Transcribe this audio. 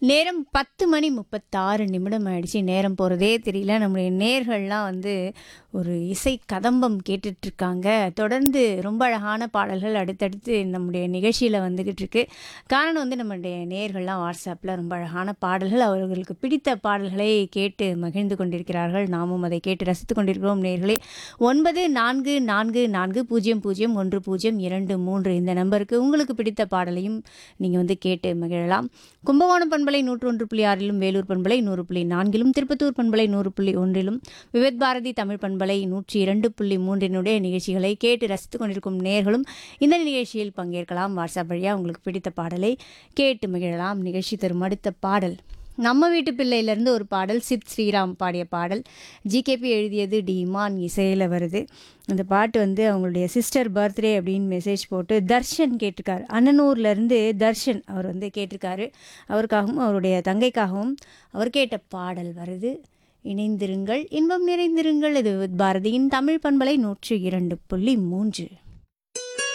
நேரம் பத்து மணி முப்பத்தாறு நிமிடம் ஆயிடுச்சு நேரம் போகிறதே தெரியல நம்முடைய நேர்கள்லாம் வந்து ஒரு இசை கதம்பம் கேட்டுட்டு இருக்காங்க தொடர்ந்து ரொம்ப அழகான பாடல்கள் அடுத்தடுத்து நம்முடைய நிகழ்ச்சியில் வந்துக்கிட்டு இருக்கு காரணம் வந்து நம்முடைய நேர்கள்லாம் வாட்ஸ்அப்பில் ரொம்ப அழகான பாடல்கள் அவர்களுக்கு பிடித்த பாடல்களை கேட்டு மகிழ்ந்து கொண்டிருக்கிறார்கள் நாமும் அதை கேட்டு ரசித்து கொண்டிருக்கிறோம் நேர்களே ஒன்பது நான்கு நான்கு நான்கு பூஜ்ஜியம் பூஜ்ஜியம் ஒன்று பூஜ்ஜியம் இரண்டு மூன்று இந்த நம்பருக்கு உங்களுக்கு பிடித்த பாடலையும் நீங்கள் வந்து கேட்டு மகிழலாம் கும்பகோணம் பண்பலை நூற்று ஒன்று புள்ளி ஆறிலும் வேலூர் பண்பலை நூறு புள்ளி நான்கிலும் திருப்பத்தூர் பண்பலை நூறு புள்ளி ஒன்றிலும் விவேத் பாரதி தமிழ் பண்பலை நூற்றி இரண்டு புள்ளி மூன்றினுடைய நிகழ்ச்சிகளை கேட்டு ரசித்துக் கொண்டிருக்கும் நேர்களும் இந்த நிகழ்ச்சியில் பங்கேற்கலாம் வாட்ஸ்அப் வழியாக உங்களுக்கு பிடித்த பாடலை கேட்டு மகிழலாம் நிகழ்ச்சி தரும் அடுத்த பாடல் நம்ம வீட்டு பிள்ளையிலேருந்து ஒரு பாடல் சித் ஸ்ரீராம் பாடிய பாடல் ஜிகேபி எழுதியது டி இமான் இசையில் வருது அந்த பாட்டு வந்து அவங்களுடைய சிஸ்டர் பர்த்டே அப்படின்னு மெசேஜ் போட்டு தர்ஷன் கேட்டிருக்காரு அண்ணனூர்லேருந்து தர்ஷன் அவர் வந்து கேட்டிருக்காரு அவருக்காகவும் அவருடைய தங்கைக்காகவும் அவர் கேட்ட பாடல் வருது இணைந்திருங்கள் இன்பம் நிறைந்திருங்கள் இது பாரதியின் தமிழ் பண்பலை நூற்று இரண்டு புள்ளி மூன்று